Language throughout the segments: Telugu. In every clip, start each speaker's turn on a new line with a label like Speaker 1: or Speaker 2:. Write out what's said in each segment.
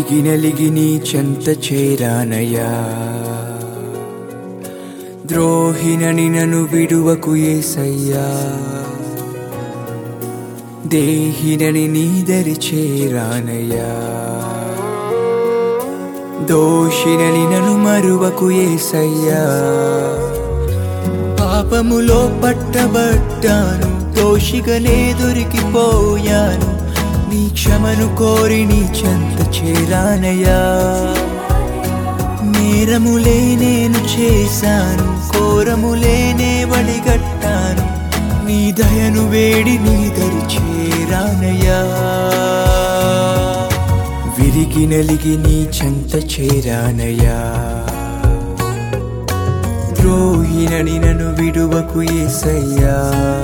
Speaker 1: విరిగి నలిగి నీ చెంత చేరానయ్యా ద్రోహినని నన్ను విడువకు ఏసయ్యా దేహినని నీ దరి చేరానయ్యా దోషినని నన్ను మరువకు ఏసయ్యా పాపములో పట్టబడ్డాను దోషిగానే దొరికిపోయాను నీ క్షమను కోరి నీ చెంత చేరానయ్యా నేరములే నేను చేశాను కోరములేనే వడిగట్టాను నీ దయను వేడి నీ దరి చేరానయ్యా విరిగి నలిగి నీ చెంత చేరానయ్యా ద్రోహినని నన్ను విడువకు ఏసయ్యా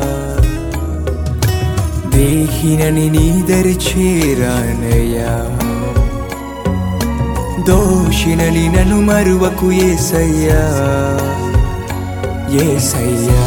Speaker 1: దేహినని నీ దరి చేరానయ్యా దోషినని నన్ను మరువకు ఏసయ్యా ఏసయ్యా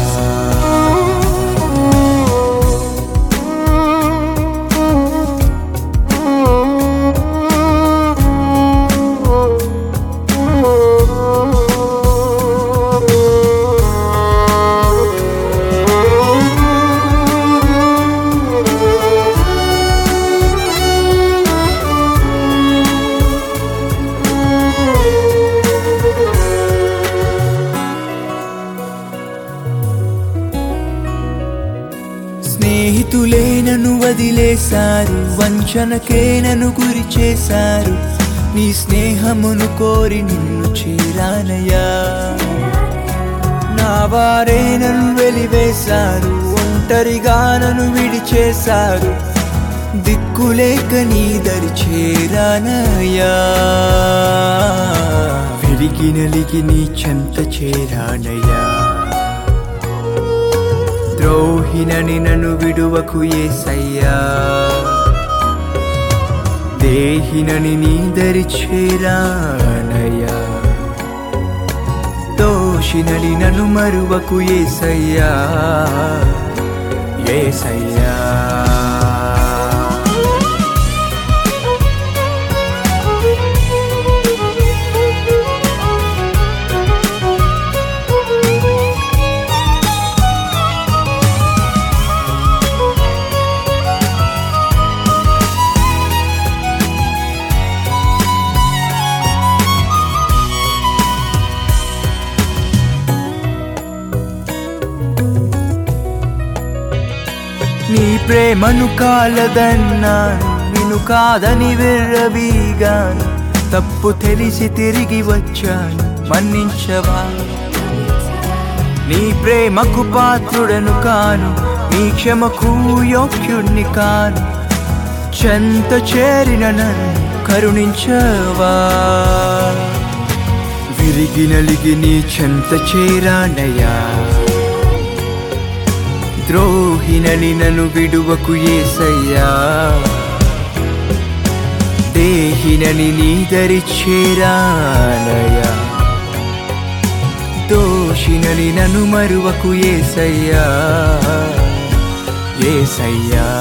Speaker 1: స్నేహితులే నన్ను వదిలేశారు వంచనకే నన్ను గురి చేశారు నీ స్నేహమును కోరి నిన్ను చేరానయ్యా నా వారే నన్ను వెలివేశారు ఒంటరిగా నన్ను విడిచేశారు దిక్కులేక నీ దరి చేరానయ్యా విరిగి నలిగి నీ చెంత చేరానయ్యా ద్రోహినని నన్ను విడువకు ఏసయ్యా దేహినని నీ దరి చేరానయ్యా దోషినని నన్ను మరువకు ఏసయ్యా ఏసయ్యా నీ ప్రేమను కాలదన్నాను నిన్ను కాదని విర్రవీగాను తప్పు తెలిసి తిరిగి వచ్చాను మన్నించవా నీ ప్రేమకు పాత్రుడను కాను నీ క్షమకు యోగ్యుణ్ణి కాను చెంత చేరిన నన్ను కరుణించవా విరిగి నలిగి నీ చెంత చేరానయ్యా ద్రోహినని నన్ను విడువకు ఏసయ్యా దేహినని నీ దరి చేరానయ్యా దోషినని నన్ను మరువకు ఏసయ్యా ఏసయ్యా